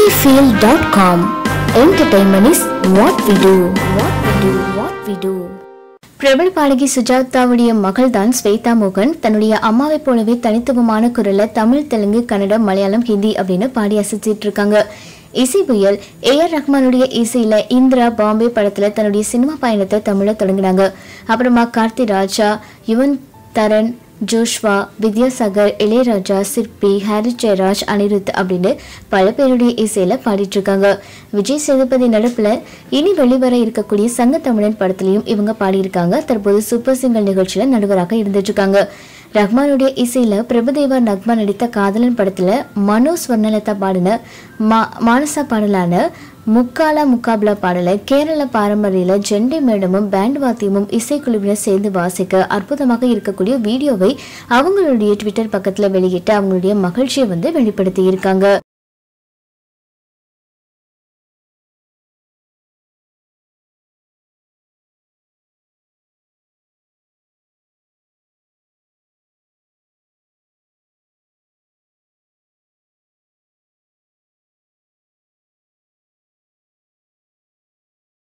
sunnyfield.com. Entertainment is what we do. What we do. What we do. பிரபல பாடகி சுஜாதாவுடைய மகள் தான் ஸ்வேதா மோகன் தன்னுடைய அம்மாவைப் போலவே தனித்துவமான குரல்ல தமிழ் தெலுங்கு கன்னடம் மலையாளம் ஹிந்தி அப்படின்னு பாடி அசைச்சிட்டு இருக்காங்க இசை புயல் ஏ ஆர் ரஹ்மானுடைய இசையில இந்திரா பாம்பே படத்துல தன்னுடைய சினிமா பயணத்தை தமிழ தொடங்கினாங்க அப்புறமா கார்த்தி ராஜா யுவன் தரன் ஜோஷ்வா வித்யாசாகர் இளையராஜா சிற்பி ஹாரி ஜெயராஜ் அனிருத் அப்படின்னு பல பேருடைய இசையில பாடிட்டு இருக்காங்க விஜய் சேதுபதி நடிப்புல இனி வெளிவர இருக்கக்கூடிய சங்க தமிழன் படத்துலயும் இவங்க பாடியிருக்காங்க தற்போது சூப்பர் சிங்கர் நிகழ்ச்சியில நடுவராக இருந்துட்டு இருக்காங்க ரஹ்மானுடைய இசையில பிரபுதேவா நக்மா நடித்த காதலன் படத்துல மனோ ஸ்வர்ணலதா பாடின மா மானசா பாடலான முக்காலா முக்காப்லா பாடலை கேரள பாரம்பரியில ஜெண்டை மேடமும் பேண்ட் வாத்தியமும் இசைக்குழுவினர் சேர்ந்து வாசிக்க அற்புதமாக இருக்கக்கூடிய வீடியோவை அவங்களுடைய ட்விட்டர் பக்கத்துல வெளியிட்டு அவங்களுடைய மகிழ்ச்சியை வந்து வெளிப்படுத்தி இருக்காங்க